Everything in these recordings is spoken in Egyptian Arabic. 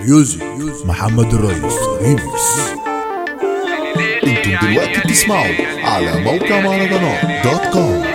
ميوزك محمد الرئيس ريميكس انتم دلوقتي بتسمعوا على موقع مهرجانات دوت كوم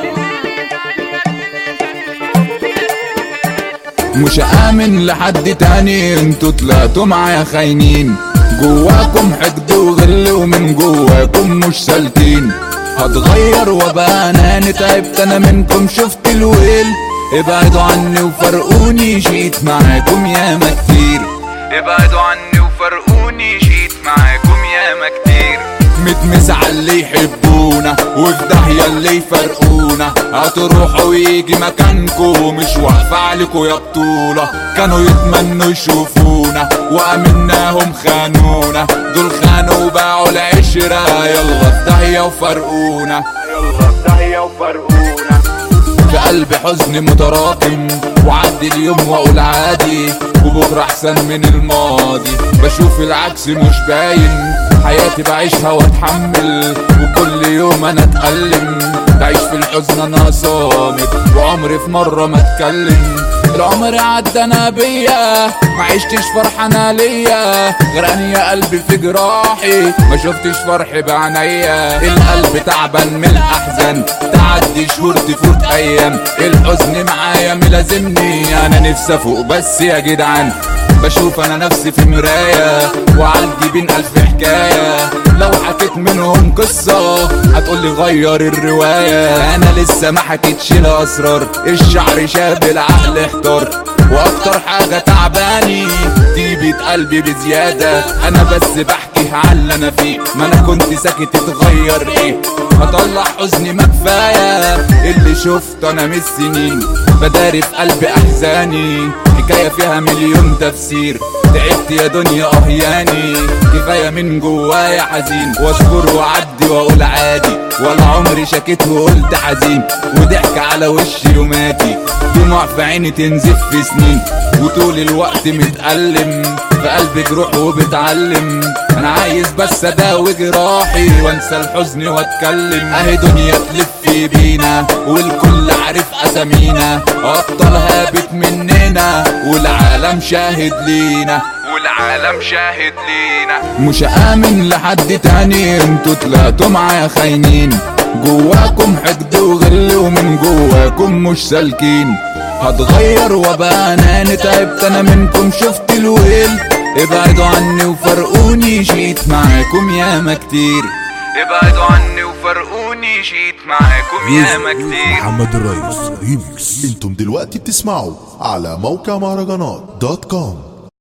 مش آمن لحد تاني انتوا طلعتوا معايا خاينين جواكم حقد وغل ومن جواكم مش سالكين هتغير وابقى اناني تعبت انا منكم شفت الويل ابعدوا عني وفرقوني جيت معاكم ياما كتير ابعدوا عني وفرقوني جيت معاكم ياما كتير متمس على اللي يحبونا وفي داهية اللي يفرقونا هتروحوا ويجي مكانكو مش واقفة عليكو يا بطولة كانوا يتمنوا يشوفونا وأمناهم خانونا دول خانوا وباعوا العشرة يلا في داهية وفرقونا يلا في داهية وفرقونا في قلبي حزن متراكم وعدي اليوم واقول عادي وبكره احسن من الماضي بشوف العكس مش باين حياتي بعيشها واتحمل وكل يوم انا اتألم بعيش في الحزن انا صامت وعمري في مرة ما اتكلم العمر عدى انا بيا ما عشتش فرحانة ليا غرقان يا قلبي في جراحي ما شفتش فرح بعينيا القلب تعبان من الاحزان تعدي شهور تفوت ايام الحزن معايا ملازمني انا نفسي افوق بس يا جدعان بشوف انا نفسي في مراية وعندي بين الف حكاية لو حكيت منهم قصة هتقولي غير الرواية انا لسه ما حكيتش الاسرار الشعر شاب العقل احتار واكتر حاجة تعباني طيبة قلبي بزيادة انا بس بحكي على اللي انا فيه ما انا كنت ساكت اتغير ايه هطلع حزني ما كفاية اللي شفته انا من السنين بداري في قلبي احزاني حكاية فيها مليون تفسير تعبت يا دنيا اهياني كفاية من جوايا حزين واصبر واعدي واقول عادي ولا عمري شكيت وقلت حزين وضحك على وشي يوماتي دموع في عيني تنزف في سنين وطول الوقت متألم في قلبي جروح وبتعلم انا عايز بس اداوي جراحي وانسى الحزن واتكلم اهي دنيا تلف بينا والكل عارف اسامينا ابطال هابت مننا والعالم شاهد لينا والعالم شاهد لينا مش امن لحد تاني انتوا طلعتوا معايا خاينين جواكم حقد وغل ومن جواكم مش سالكين هتغير وابقى اناني تعبت انا منكم شفت الويل ابعدوا عني وفرقوني جيت معاكم ياما كتير ابعدوا عني وفرقوني جيت معاكم ياما ميوزك كتير محمد الرئيس ريميكس انتم دلوقتي بتسمعوا على موقع مهرجانات دوت كوم